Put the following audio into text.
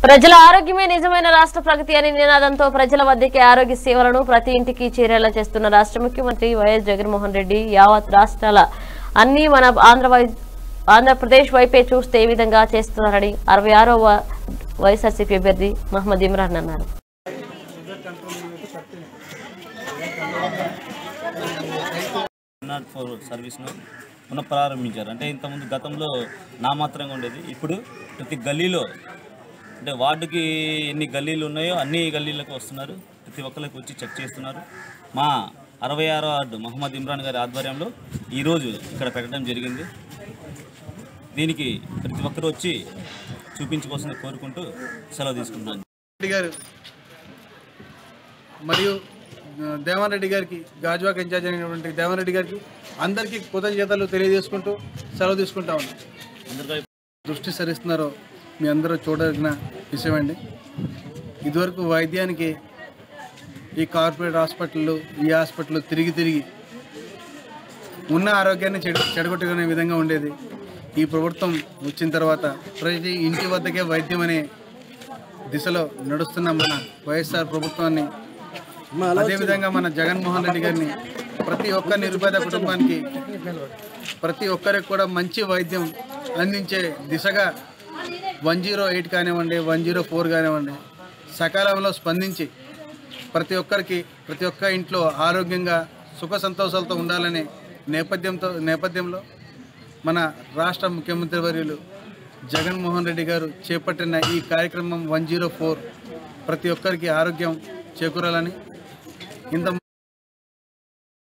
ప్రజల ఆరోగ్యమే నిజమైన రాష్ట్ర ప్రగతి అనే నినాదంతో ప్రజల వద్దకే ఆరోగ్య సేవలను ప్రతి ఇంటికి చేరేలా చేస్తున్న రాష్ట్ర ముఖ్యమంత్రి వైఎస్ జగన్మోహన్ రెడ్డి యావత్ రాష్ట్రాల అన్ని మన ఆంధ్ర వై- ఆంధ్రప్రదేశ్ వైపే చూస్తే ఏ విధంగా చేస్తున్నారని అరవై ఆరో వైఎస్ఆర్సీపీ అభ్యర్థి మహమ్మద్ ఇమ్రాన్ అన్నారు నాట్ ఫోర్ సర్వీస్ను పునః ప్రారంభించారు అంటే ఇంతకుముందు గతంలో నామాత్రంగా ఉండేది ఇప్పుడు ప్రతి గల్లీలో అంటే వార్డుకి ఎన్ని గల్లీలు ఉన్నాయో అన్ని గల్లీలకు వస్తున్నారు ప్రతి ఒక్కరికి వచ్చి చెక్ చేస్తున్నారు మా అరవై ఆరో వార్డు మహమ్మద్ ఇమ్రాన్ గారి ఆధ్వర్యంలో ఈరోజు ఇక్కడ పెట్టడం జరిగింది దీనికి ప్రతి ఒక్కరు వచ్చి చూపించుకోవాల్సింది కోరుకుంటూ సెలవు తీసుకుంటున్నాను రెడ్డి గారు మరియు ఆ, దేవన్ రెడ్డి గారికి గాజువాక ఇన్ఛార్జ్ అయినటువంటి దేవన్ రెడ్డి గారికి అందరికీ కృతజ్ఞతలు తెలియజేసుకుంటూ సెలవు తీసుకుంటా ఉన్నాం అందరికీ దృష్టి సరిస్తున్నారో మీ అందరూ చూడదగిన విషయం అండి ఇదివరకు వైద్యానికి ఈ కార్పొరేట్ హాస్పిటళ్ళు ఈ హాస్పిటల్ తిరిగి తిరిగి ఉన్న ఆరోగ్యాన్ని చెడు చెడగొట్టుకునే విధంగా ఉండేది ఈ ప్రభుత్వం వచ్చిన తర్వాత ప్రతి ఇంటి వద్దకే వైద్యం అనే దిశలో నడుస్తున్న మన వైఎస్ఆర్ ప్రభుత్వాన్ని అదేవిధంగా మన జగన్మోహన్ రెడ్డి గారిని ప్రతి ఒక్క నిరుపేద కుటుంబానికి ప్రతి ఒక్కరికి కూడా మంచి వైద్యం అందించే దిశగా వన్ జీరో ఎయిట్ కానివ్వండి వన్ జీరో ఫోర్ కానివ్వండి సకాలంలో స్పందించి ప్రతి ఒక్కరికి ప్రతి ఒక్క ఇంట్లో ఆరోగ్యంగా సుఖ సంతోషాలతో ఉండాలనే నేపథ్యంతో నేపథ్యంలో మన రాష్ట్ర ముఖ్యమంత్రి వర్యులు జగన్మోహన్ రెడ్డి గారు చేపట్టిన ఈ కార్యక్రమం వన్ జీరో ఫోర్ ప్రతి ఒక్కరికి ఆరోగ్యం చేకూరాలని ఇంత